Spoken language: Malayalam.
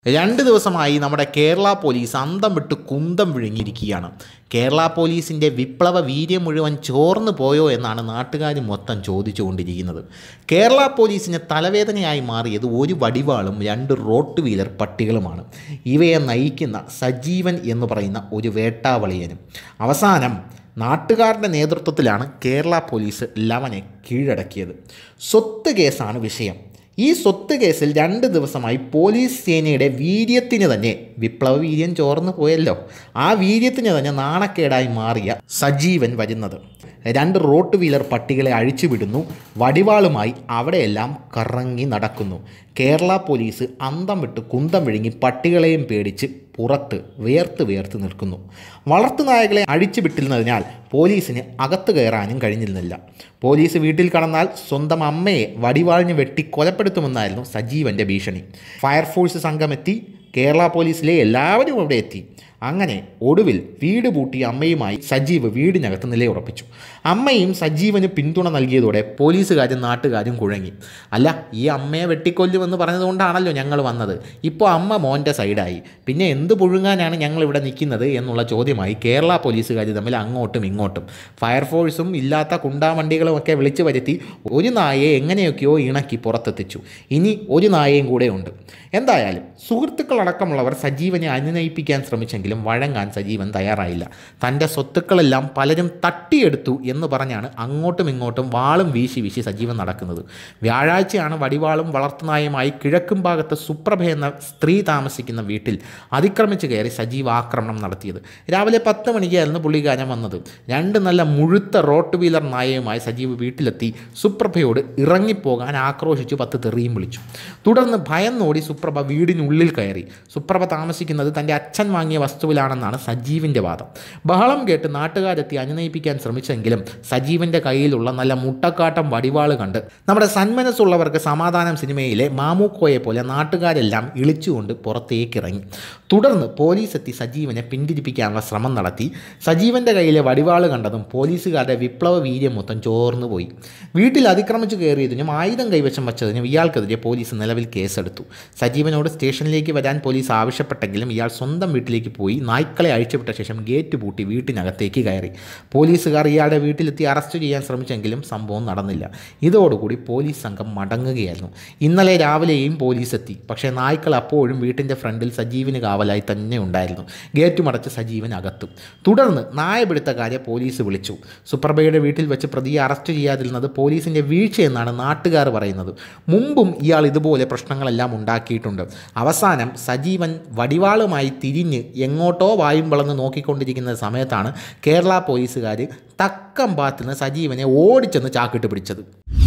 രണ്ട് ദിവസമായി നമ്മുടെ കേരള പോലീസ് അന്തം വിട്ട് കുന്തം വിഴുങ്ങിയിരിക്കുകയാണ് കേരള പോലീസിൻ്റെ വിപ്ലവ വീര്യം മുഴുവൻ ചോർന്നു പോയോ എന്നാണ് നാട്ടുകാർ മൊത്തം ചോദിച്ചുകൊണ്ടിരിക്കുന്നത് കേരള പോലീസിന് തലവേദനയായി മാറിയത് ഒരു വടിവാളും രണ്ട് റോട്ട് വീലർ പട്ടികളുമാണ് ഇവയെ നയിക്കുന്ന സജീവൻ എന്ന് പറയുന്ന ഒരു വേട്ടാവളിയനും അവസാനം നാട്ടുകാരുടെ നേതൃത്വത്തിലാണ് കേരള പോലീസ് ലവനെ കീഴടക്കിയത് സ്വത്ത് കേസാണ് വിഷയം ഈ സ്വത്ത് കേസിൽ രണ്ട് ദിവസമായി പോലീസ് സേനയുടെ വീര്യത്തിന് തന്നെ വിപ്ലവ വീര്യം ചോർന്നു പോയല്ലോ ആ വീര്യത്തിന് തന്നെ നാണക്കേടായി മാറിയ സജീവൻ വരുന്നത് രണ്ട് റോട്ട് വീലർ പട്ടികളെ അഴിച്ചുവിടുന്നു വടിവാളുമായി അവിടെയെല്ലാം കറങ്ങി നടക്കുന്നു കേരള പോലീസ് അന്തം വിട്ട് കുന്തം വിഴുങ്ങി പട്ടികളെയും പേടിച്ച് പുറത്ത് വേർത്ത് വേർത്ത് നിൽക്കുന്നു വളർത്തുനായകളെ അഴിച്ചു വിട്ടിരുന്നതിനാൽ പോലീസിന് അകത്ത് കയറാനും കഴിഞ്ഞിരുന്നില്ല പോലീസ് വീട്ടിൽ കടന്നാൽ സ്വന്തം അമ്മയെ വടിവാളിന് വെട്ടി കൊലപ്പെടുത്തുമെന്നായിരുന്നു സജീവൻ്റെ ഭീഷണി ഫയർഫോഴ്സ് സംഘമെത്തി കേരള പോലീസിലെ എല്ലാവരും അവിടെ എത്തി അങ്ങനെ ഒടുവിൽ വീട് പൂട്ടി അമ്മയുമായി സജീവ് വീടിനകത്ത് നിലയുറപ്പിച്ചു അമ്മയും സജീവന് പിന്തുണ നൽകിയതോടെ പോലീസുകാരും നാട്ടുകാരും കുഴങ്ങി അല്ല ഈ അമ്മയെ വെട്ടിക്കൊല്ലുമെന്ന് പറഞ്ഞതുകൊണ്ടാണല്ലോ ഞങ്ങൾ വന്നത് ഇപ്പോൾ അമ്മ മോൻ്റെ സൈഡായി പിന്നെ എന്ത് പുഴുങ്ങാനാണ് ഞങ്ങൾ ഇവിടെ നിൽക്കുന്നത് എന്നുള്ള ചോദ്യമായി കേരള പോലീസുകാർ തമ്മിൽ അങ്ങോട്ടും ഇങ്ങോട്ടും ഫയർഫോഴ്സും ഇല്ലാത്ത കുണ്ടാവണ്ടികളും ഒക്കെ വിളിച്ചു വരുത്തി ഒരു നായയെ എങ്ങനെയൊക്കെയോ ഇണക്കി പുറത്തെത്തിച്ചു ഇനി ഒരു നായയും കൂടെ ഉണ്ട് എന്തായാലും സുഹൃത്തുക്കളടക്കമുള്ളവർ സജീവനെ അനുനയിപ്പിക്കാൻ ശ്രമിച്ചെങ്കിലും വഴങ്ങാൻ സജീവൻ തയ്യാറായില്ല തൻ്റെ സ്വത്തുക്കളെല്ലാം പലരും തട്ടിയെടുത്തു എന്ന് പറഞ്ഞാണ് അങ്ങോട്ടും ഇങ്ങോട്ടും വാളും വീശി വീശി സജീവൻ നടക്കുന്നത് വ്യാഴാഴ്ചയാണ് വടിവാളും വളർത്തുനായുമായി കിഴക്കും ഭാഗത്ത് സുപ്രഭ എന്ന സ്ത്രീ താമസിക്കുന്ന വീട്ടിൽ അതിക്രമിച്ച് കയറി സജീവ് ആക്രമണം നടത്തിയത് രാവിലെ പത്ത് മണിക്കായിരുന്നു പുള്ളിക്കാരൻ വന്നത് രണ്ട് നല്ല മുഴുത്ത റോട്ട് വീലർ നായയുമായി സജീവ് വീട്ടിലെത്തി സുപ്രഭയോട് ഇറങ്ങിപ്പോകാൻ ആക്രോശിച്ചു പത്ത് തെറിയും വിളിച്ചു തുടർന്ന് ഭയന്നോടി സുപ്രഭ വീടിനുള്ളിൽ കയറി സുപ്രഭ താമസിക്കുന്നത് തൻ്റെ അച്ഛൻ വാങ്ങിയ വസ്തുവിലാണെന്നാണ് സജീവിൻ്റെ വാദം ബഹളം കേട്ട് നാട്ടുകാരെത്തി അനുനയിപ്പിക്കാൻ ശ്രമിച്ചെങ്കിലും സജീവൻ്റെ കയ്യിലുള്ള നല്ല മുട്ടക്കാട്ടം വടിവാള് കണ്ട് നമ്മുടെ സന്മനസ്സുള്ളവർക്ക് സമാധാനം സിനിമയിലെ മാമൂക്കോയെ പോലെ നാട്ടുകാരെല്ലാം ഇളിച്ചുകൊണ്ട് പുറത്തേക്കിറങ്ങി തുടർന്ന് പോലീസ് എത്തി സജീവനെ പിന്തിരിപ്പിക്കാനുള്ള ശ്രമം നടത്തി സജീവൻ്റെ കയ്യിലെ വടിവാള് കണ്ടതും പോലീസുകാരുടെ വിപ്ലവ വീര്യം മൊത്തം ചോർന്നു പോയി വീട്ടിൽ അതിക്രമിച്ചു കയറിയതിനും ആയുധം കൈവശം വച്ചതിനും ഇയാൾക്കെതിരെ പോലീസ് നിലവിൽ കേസെടുത്തു സജീവനോട് സ്റ്റേഷനിലേക്ക് വരാൻ പോലീസ് ആവശ്യപ്പെട്ടെങ്കിലും ഇയാൾ സ്വന്തം വീട്ടിലേക്ക് പോയി നായ്ക്കളെ അഴിച്ചുവിട്ട ശേഷം ഗേറ്റ് പൂട്ടി വീട്ടിനകത്തേക്ക് കയറി പോലീസുകാർ ഇയാളുടെ വീട്ടിലെത്തി അറസ്റ്റ് ചെയ്യാൻ ശ്രമിച്ചെങ്കിലും സംഭവം നടന്നില്ല ഇതോടുകൂടി പോലീസ് സംഘം മടങ്ങുകയായിരുന്നു ഇന്നലെ രാവിലെയും പോലീസ് എത്തി പക്ഷേ നായ്ക്കൾ അപ്പോഴും വീട്ടിൻ്റെ ഫ്രണ്ടിൽ സജീവിന് കാവലായി തന്നെ ഉണ്ടായിരുന്നു ഗേറ്റ് മടച്ച് സജീവൻ അകത്തും തുടർന്ന് നായപിടുത്തക്കാരെ പോലീസ് വിളിച്ചു സുപ്രഭയുടെ വീട്ടിൽ വെച്ച് പ്രതിയെ അറസ്റ്റ് ചെയ്യാതിരുന്നത് പോലീസിൻ്റെ വീഴ്ചയെന്നാണ് നാട്ടുകാർ പറയുന്നത് മുമ്പും ഇയാൾ ഇതുപോലെ പ്രശ്നങ്ങളെല്ലാം ഉണ്ടാക്കിയിട്ടുണ്ട് അവസാനം സജീവൻ വടിവാളുമായി തിരിഞ്ഞ് എങ്ങോട്ടോ വായും വളർന്ന് നോക്കിക്കൊണ്ടിരിക്കുന്ന സമയത്താണ് കേരള പോലീസുകാർ തക്കം പാത്തുന്ന സജീവനെ ഓടിച്ചെന്ന് ചാക്കിട്ട് പിടിച്ചത്